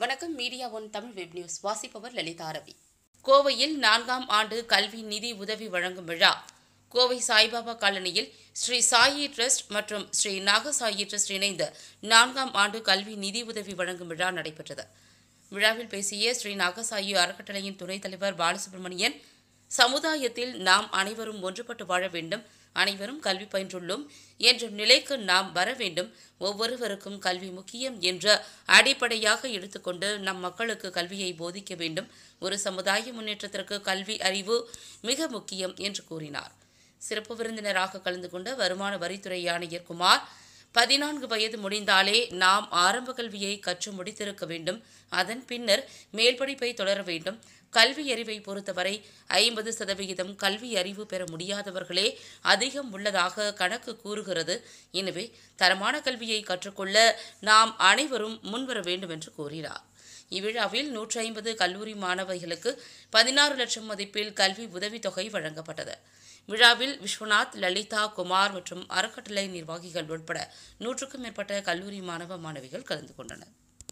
வணக்கம் media one Tamil web news வாசிப்பவர் லலிதா ரவி கோவையில் நான்காம் ஆண்டு கல்வி நிதி உதவி வழங்கும் விழா கோவை சாய்பாபா காலனியில் ஸ்ரீ சாயி ட்ரஸ்ட் மற்றும் ஸ்ரீ நாகசாயி ட்ரஸ்ட் இணைந்து நான்காம் ஆண்டு கல்வி நிதி உதவி வழங்கும் விழா நடைபெற்றது விழாவில் பேசிய ஸ்ரீ நாகசாயி அறக்கட்டளையின் துணைத் தலைவர் பாலசுப்ரமணியன் சமுதாயத்தில் நாம் அனைவரும் ஒன்றுபட்டு வாழ வேண்டும் அனைவரும் கல்வி பயின்றுள்ளோம் என்ற நிலைக்கு நாம் வர வேண்டும் ஒவ்வொருவருக்கும் கல்வி முக்கியம் என்ற அடிப்படையாக எடுத்துக்கொண்டு நம் மக்களுக்கு கல்வியை போதிக்க வேண்டும் ஒரு சமுதாய முன்னேற்றத்திற்கு கல்வி அறிவு மிக முக்கியம் என்று கூறினார் சிறப்பு விருந்தினராக கலந்து கொண்ட வருமான வரித்துறை ஆணையர் குமார் பதினான்கு வயது முடிந்தாலே நாம் ஆரம்ப கல்வியை கற்று முடித்திருக்க வேண்டும் அதன் பின்னர் மேல்படிப்பை தொடர வேண்டும் கல்வி அறிவை பொறுத்தவரை ஐம்பது சதவிகிதம் கல்வி அறிவு பெற முடியாதவர்களே அதிகம் உள்ளதாக கணக்கு கூறுகிறது எனவே தரமான கல்வியை கற்றுக்கொள்ள நாம் அனைவரும் முன்வர வேண்டும் என்று கூறினார் இவ்விழாவில் நூற்றி ஐம்பது கல்லூரி மாணவிகளுக்கு பதினாறு லட்சம் மதிப்பில் கல்வி உதவித்தொகை வழங்கப்பட்டது விழாவில் விஸ்வநாத் லலிதா குமார் மற்றும் அறக்கட்டளை நிர்வாகிகள் உட்பட நூற்றுக்கும் மேற்பட்ட கல்லூரி மாணவ மாணவிகள் கலந்து கொண்டனர்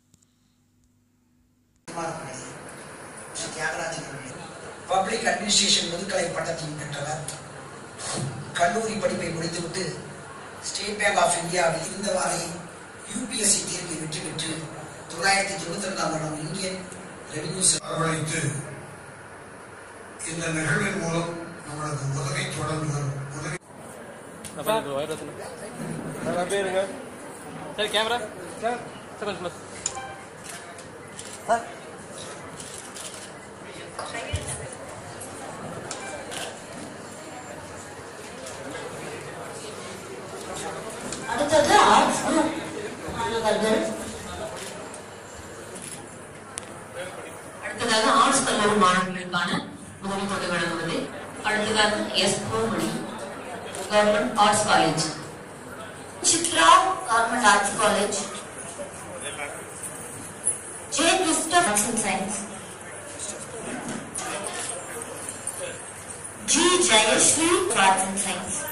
ஸ்ரீ தியாகராஜன் அவர்கள் பப்ளிக் அட்மினிஸ்ட்ரேஷன் முதுகலை பட்டத்தையும் பெற்றவர் கல்லூரி படிப்பை முடித்துவிட்டு ஸ்டேட் பேங்க் ஆஃப் இந்தியாவில் இருந்தவாறே யூபிஎஸ்சி தேர்வை வெற்றி பெற்று தொள்ளாயிரத்தி தொண்ணூத்தி ரெண்டாம் ஆண்டு இந்தியன் ரெவென்யூ அரவணைத்து இந்த நிகழ்வின் மூலம் நம்மளது உதவி தொடர்ந்து வரும் உதவி சார் வயிறு ரத்தனம் சார் அப்படியே இருங்க சரி கேமரா சார் சார் கொஞ்சம் ப்ளஸ் அடுத்தது ஆர்ட்ஸ் குரூப் மாணவர்கள் அடுத்ததாக ஆர்ட்ஸ் கல்லூரி மாணவர்களுக்கான உதவி தொகை வழங்குவது அடுத்ததாக S Poomani government arts college Chitra government arts college J Christopher arts and science G Jayashree arts and science